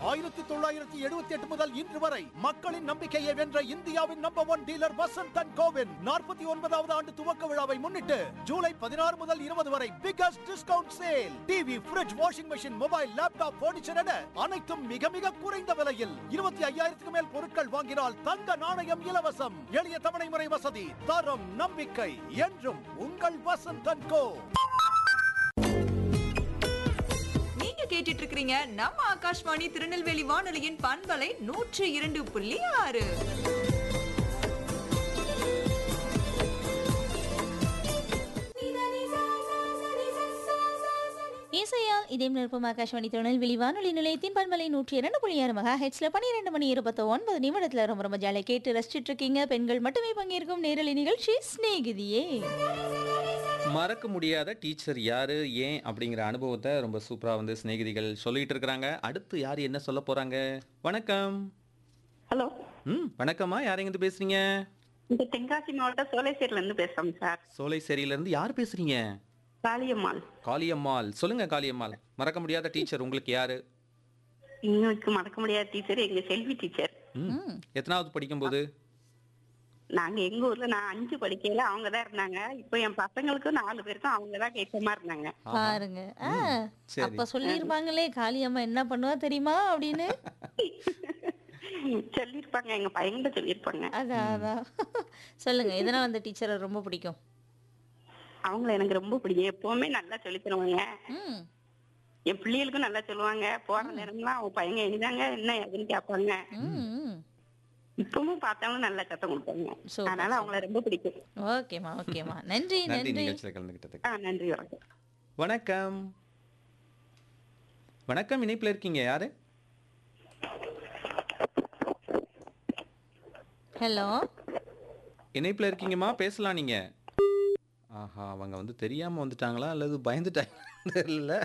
ஆயிரத்தி தொள்ளாயிரத்தி எழுபத்தி எட்டு முதல் இன்று வரை மக்களின் நம்பிக்கையை வென்ற இந்தியாவின் number one dealer Vasanth and கோவின் நாற்பத்தி ஒன்பதாவது ஆண்டு துவக்க விழாவை முன்னிட்டு ஜூலை பதினாறு முதல் இருபது வரை biggest discount sale TV fridge washing machine mobile laptop furniture என அனைத்தும் மிக மிக குறைந்த விலையில் இருபத்தி ஐயாயிரத்துக்கு மேல் பொருட்கள் வாங்கினால் தங்க நாணயம் இலவசம் எளிய தவணை முறை வசதி தரம் நம்பிக்கை என்றும் உங்கள் வசந்த் அண்ட் கோ நீங்க கேட்டுட்டு இருக்கிறீங்க நம்ம ஆகாஷ்வாணி திருநெல்வேலி வானொலியின் பண்பலை நூற்றி இரண்டு புள்ளி ஆறு இசையால் இதயம் நிற்பம் ஆகாஷ்வாணி திருநெல்வேலி வானொலி நிலையத்தின் பண்பலை நூற்றி இரண்டு புள்ளி ஆறு மகா ஹெட்ஸ்ல பன்னிரெண்டு மணி இருபத்தி ஒன்பது நிமிடத்துல ரொம்ப ரொம்ப ஜாலியாக கேட்டு ரசிச்சிட்டு இருக்கீங்க பெண்கள் மட்டுமே பங்கேற்கும் நேரலை நிகழ்ச்சி சிநேகிதியே மறக்க முடியாத டீச்சர் யாரு ஏன் அப்படிங்கிற அனுபவத்தை ரொம்ப சூப்பரா வந்து சிநேகிதிகள் சொல்லிட்டு இருக்கிறாங்க அடுத்து யார் என்ன சொல்ல போறாங்க வணக்கம் ஹலோ ம் வணக்கம்மா யார் எங்கிருந்து பேசுறீங்க இந்த தென்காசி மாவட்டம் சோலைசேரில இருந்து பேசுறோம் சார் சோலைசேரியில இருந்து யார் பேசுறீங்க காளியம்மாள் காளியம்மாள் சொல்லுங்க காளியம்மாள் மறக்க முடியாத டீச்சர் உங்களுக்கு யாரு இன்னைக்கு மறக்க முடியாத டீச்சர் எங்க செல்வி டீச்சர் ம் எத்தனாவது படிக்கும்போது நாங்க எங்க ஊர்ல நான் அஞ்சு படிக்கையில அவங்க தான் இருந்தாங்க இப்போ என் பசங்களுக்கும் நாலு பேருக்கும் அவங்க தான் கேட்கமா இருந்தாங்க பாருங்க ஆ, சரி. அப்ப சொல்லியிருப்பாங்களே காளியம்மா என்ன பண்ணுவா தெரியுமா அப்படின்னு சொல்லியிருப்பாங்க எங்க பையன்கிட்ட சொல்லியிருப்பாங்க அதான் அதான் சொல்லுங்க எதனால அந்த டீச்சரை ரொம்ப பிடிக்கும் அவங்கள எனக்கு ரொம்ப பிடிக்கும் எப்பவுமே நல்லா சொல்லி தருவாங்க ம் என் பிள்ளைகளுக்கும் நல்லா சொல்லுவாங்க போற நேரம்லாம் அவங்க பையங்க இனிதாங்க என்ன ஏதுன்னு கேட்பாங்க ம் ம் இப்பவும் பார்த்தாலும் நல்லா சத்தம் கொடுப்பாங்க Super, அதனால அவங்கள ரொம்ப பிடிக்கும் ஓகேம்மா ஓகேம்மா நன்றி நன்றி நன்றி நிகழ்ச்சியில் கலந்துக்கிட்டதுக்கு ஆ நன்றி வணக்கம் வணக்கம் வணக்கம் இணைப்பில் இருக்கீங்க யாரு ஹலோ இணைப்பில் இருக்கீங்கம்மா பேசலாம் நீங்க ஆஹா அவங்க வந்து தெரியாம வந்துட்டாங்களா அல்லது பயந்துட்டாங்க தெரியல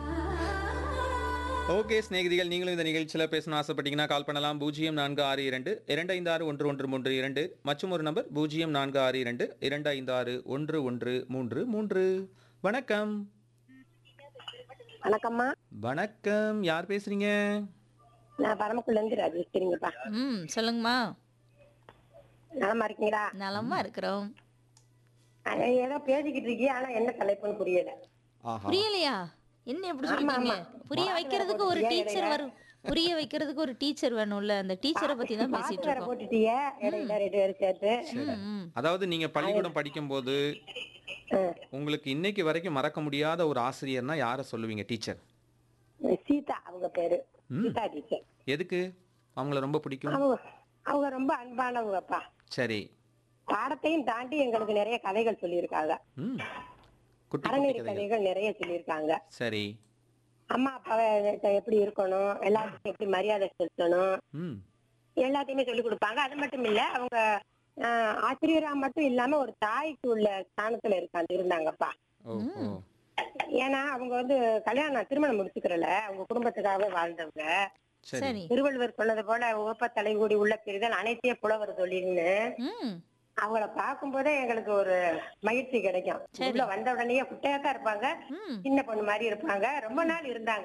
ஓகே சிநேகிதிகள் நீங்களும் இந்த நிகழ்ச்சியில் பேசணும் ஆசைப்பட்டீங்கன்னா கால் பண்ணலாம் பூஜ்ஜியம் நான்கு ஆறு இரண்டு இரண்டு ஐந்து ஆறு ஒன்று ஒன்று மூன்று இரண்டு மற்றும் ஒரு நம்பர் பூஜ்ஜியம் நான்கு ஆறு இரண்டு இரண்டு ஐந்து ஆறு ஒன்று ஒன்று மூன்று மூன்று வணக்கம் வணக்கம்மா வணக்கம் யார் பேசுறீங்க நான் பரமக்குள்ள இருந்து ராஜேஸ்வரிங்கப்பா ம் சொல்லுங்கம்மா நலமா இருக்கீங்களா நலமா இருக்கிறோம் அஹ் ஏதோ பேசிக்கிட்டு இருக்கீங்க ஆனா என்ன தலைப்புன்னு புரியல ஆஹா புரியலையா என்ன எப்படி சொல்றீங்க புரிய மாத்து வைக்கிறதுக்கு வேற ஒரு போட்டுட்டியா டீச்சர் இடையில? வரும் புரிய வைக்கிறதுக்கு ஒரு டீச்சர் வேணும்ல அந்த டீச்சரை பத்தி தான் பேசிட்டு பாட்டு வேற இருக்கோம் போட்டுட்டீங்க இடையில ரெண்டு பேரும் சேர்த்து ம், ம். அதாவது நீங்க பள்ளிக்கூடம் படிக்கும்போது அஹ் உங்களுக்கு இன்னைக்கு வரைக்கும் மறக்க முடியாத ஒரு ஆசிரியர்னா யாரை சொல்லுவீங்க டீச்சர் சீதா அவங்க பேரு சீதா டீச்சர் எதுக்கு அவங்கள ரொம்ப பிடிக்கும் அவங்க அவங்க ரொம்ப அன்பானவங்கப்பா சரி பாடத்தையும் தாண்டி எங்களுக்கு நிறைய கதைகள் சொல்லியிருக்காங்க ம் குட்டி குட்டி அறநெறி கதைகள் கதைகள் நிறைய சொல்லியிருக்காங்க சரி அம்மா அப்பாவை எப்படி இருக்கணும் எல்லாத்தையும் எப்படி மரியாதை செலுத்தணும் ம் எல்லாத்தையுமே சொல்லி கொடுப்பாங்க அது மட்டும் இல்ல அவங்க ஆஹ், ஆசிரியரா மட்டும் இல்லாம ஒரு தாய்க்கு உள்ள ஸ்தானத்துல இருக்காங்க இருந்தாங்கப்பா ஓ ஓ ஏன்னா அவங்க வந்து கல்யாணம் திருமணம் முடிச்சுக்கிறல அவங்க குடும்பத்துக்காகவே வாழ்ந்தவங்க சரி சரி திருவள்ளுவர் சொன்னது போல உவப்ப தலைகூடி உள்ள பிரிதல் அனைத்தையே புலவர் தொழில்னு ம் அவங்கள பார்க்கும் போதே எங்களுக்கு ஒரு மகிழ்ச்சி கிடைக்கும் உள்ள வந்த உடனே குட்டையா தான் இருப்பாங்க ம் சின்ன பொண்ணு மாதிரி இருப்பாங்க ரொம்ப நாள் இருந்தாங்க